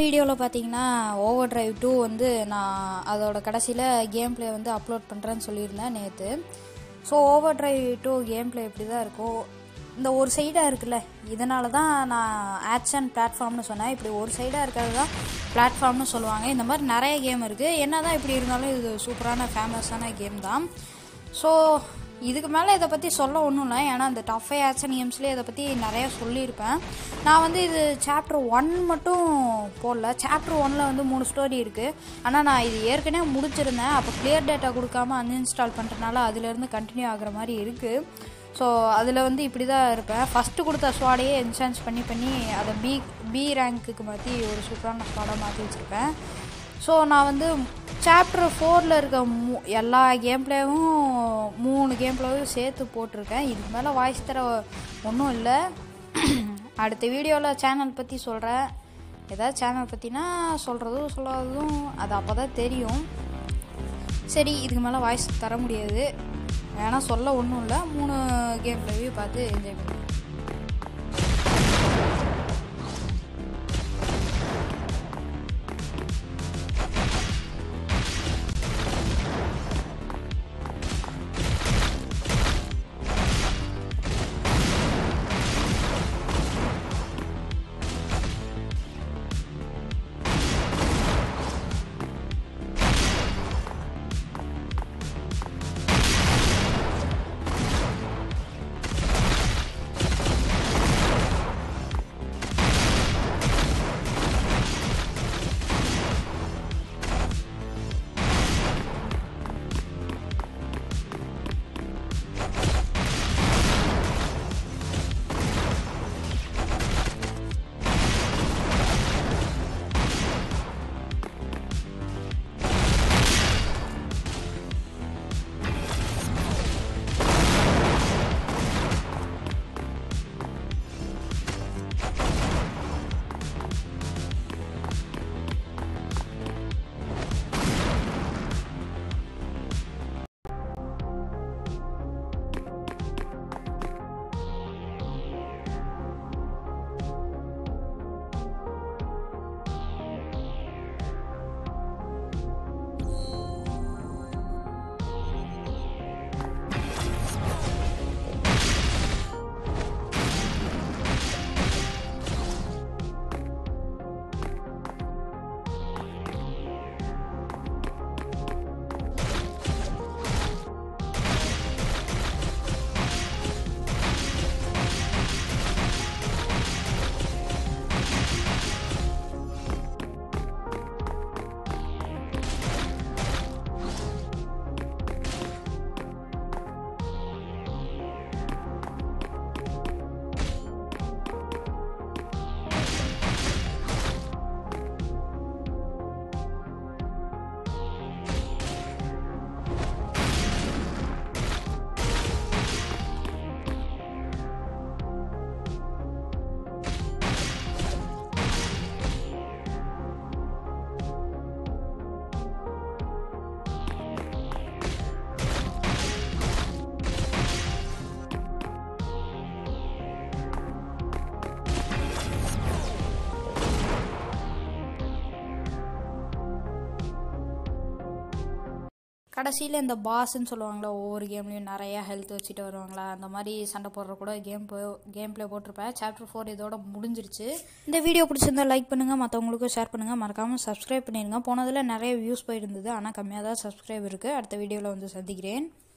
வீடியோவில் பார்த்தீங்கன்னா over drive two வந்து நான் அதோட கடைசியில் கேம் ப்ளே வந்து அப்லோட் பண்ணுறேன்னு சொல்லியிருந்தேன் நேற்று so over drive two game play இப்படி தான் இருக்கும் இந்த ஒரு சைடாக இருக்குல்ல இதனால தான் நான் ஆக்ஷன் பிளாட்ஃபார்ம்னு சொன்னேன் இப்படி ஒரு சைடாக இருக்கிறது தான் பிளாட்ஃபார்ம்னு சொல்லுவாங்க இந்த மாதிரி நிறைய கேம் இருக்குது என்ன தான் இப்படி இருந்தாலும் இது சூப்பரான ஃபேமஸான கேம் தான் ஸோ இதுக்கு மேலே இதை பற்றி சொல்ல ஒன்றும் இல்லை ஏன்னா இந்த டஃப் ஆக்ஷன் கேம்ஸ்லேயே இதை பற்றி நிறைய சொல்லியிருப்பேன் நான் வந்து இது சாப்டர் ஒன் மட்டும் போடல சாப்டர் ஒனில் வந்து மூணு ஸ்டோரி இருக்குது ஆனால் நான் இது ஏற்கனவே முடிச்சிருந்தேன் அப்போ கிளியர் டேட்டா கொடுக்காம அன்இன்ஸ்டால் பண்ணுறதுனால அதுலேருந்து கண்டினியூ ஆகுற மாதிரி இருக்குது ஸோ அதில் வந்து இப்படி தான் இருப்பேன் ஃபஸ்ட்டு கொடுத்த ஸ்வாடையே என்சான்ஸ் பண்ணி பண்ணி அதை பி பி ரேங்க்குக்கு மாற்றி ஒரு சூப்பரான ஸ்வாடாக மாற்றி வச்சுருப்பேன் ஸோ நான் வந்து சாப்டர் ஃபோரில் இருக்க மூ எல்லா கேம் பிளேவும் மூணு கேம் பிளேவும் சேர்த்து போட்டிருக்கேன் இதுக்கு மேலே வாய்ஸ் தர ஒன்றும் இல்லை அடுத்த வீடியோவில் சேனல் பற்றி சொல்கிறேன் ஏதாவது சேனல் பற்றினா சொல்கிறதும் சொல்லாததும் அது அப்போ தான் தெரியும் சரி இதுக்கு மேலே வாய்ஸ் தர முடியாது வேணால் சொல்ல ஒன்றும் இல்லை மூணு கேம் பிளேவையும் பார்த்து என்ஜாய் பண்ணுங்க கடைசியில் இந்த பாஸ்ன்னு சொல்லுவாங்களா ஒவ்வொரு கேம்லேயும் நிறையா ஹெல்த் வச்சுட்டு வருவாங்களா அந்த மாதிரி சண்டை போடுற கூட கேம் கேம் ப்ளே போட்டிருப்பேன் சாப்டர் ஃபோர் இதோட முடிஞ்சிருச்சு இந்த வீடியோ பிடிச்சிருந்தா லைக் பண்ணுங்கள் மற்றவங்களுக்கும் ஷேர் பண்ணுங்கள் மறக்காமல் சப்ஸ்கிரைப் பண்ணிடுங்க போனதில் நிறைய வியூஸ் போயிருந்தது ஆனால் கம்மியாக தான் சப்ஸ்கிரைப் இருக்குது அடுத்த வீடியோவில் வந்து சந்திக்கிறேன்